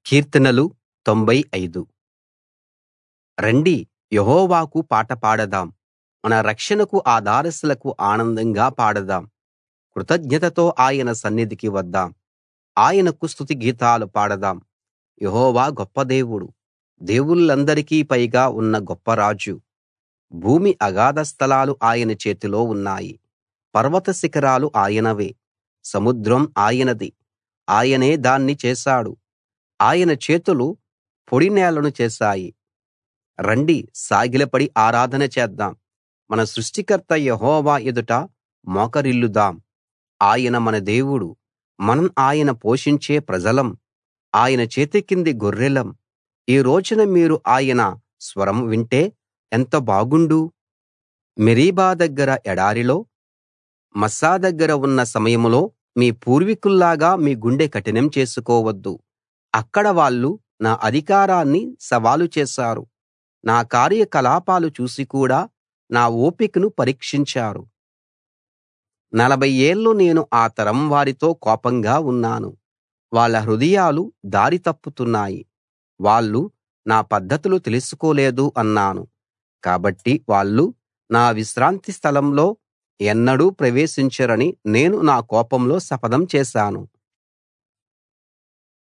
కీర్తనలు 95 రండి యెహోవాకు పాట పాడదాం మన రక్షణకు ఆధారశిలకు ఆనందంగా పాడదాం కృతజ్ఞతతో ఆయన సన్నిధికి వద్దాం ఆయనకు స్తుతి గీతాలు పాడదాం యెహోవా గొప్ప దేవుడు దేవుళ్ళందరికీ పైగా ఉన్న గొప్ప రాజు భూమి అగాధ స్థలాలు ఆయన చేతిలో ఉన్నాయి పర్వత శిఖరాలు ఆయనవే సముద్రం ఆయనది ఆయనే దాన్ని చేశాడు ఆయన చేతులు పొడి నేలను చేశాయి రండి సాగిలపడి ఆరాధన చేద్దాం మన సృష్టికర్త యెహోవా ఎదుట మోకరిల్లుదాం ఆయన మన దేవుడు మనం ఆయన పోషించే ప్రజలం ఆయన చేతికింది గొర్రెలం ఈ రోజున మీరు ఆయన స్వరం వింటే ఎంత బాగుండు మెరీబా దగ్గర ఎడారిలో మస్సా దగ్గర ఉన్న సమయంలో మీ పూర్వీకుల్లాగా మీ గుండె కఠినం చేసుకోవద్దు అక్కడ వాళ్ళు నా అధికారాన్ని సవాలు చేశారు నా కార్యకలాపాలు చూసి కూడా నా ఓపికను పరీక్షించారు నలభై ఏళ్ళు నేను ఆ తరం వారితో కోపంగా ఉన్నాను వాళ్ళ హృదయాలు దారి తప్పుతున్నాయి వాళ్ళు నా పద్ధతులు తెలుసుకోలేదు అన్నాను కాబట్టి వాళ్ళు నా విశ్రాంతి స్థలంలో ఎన్నడూ ప్రవేశించరని నేను నా కోపంలో శపథం చేశాను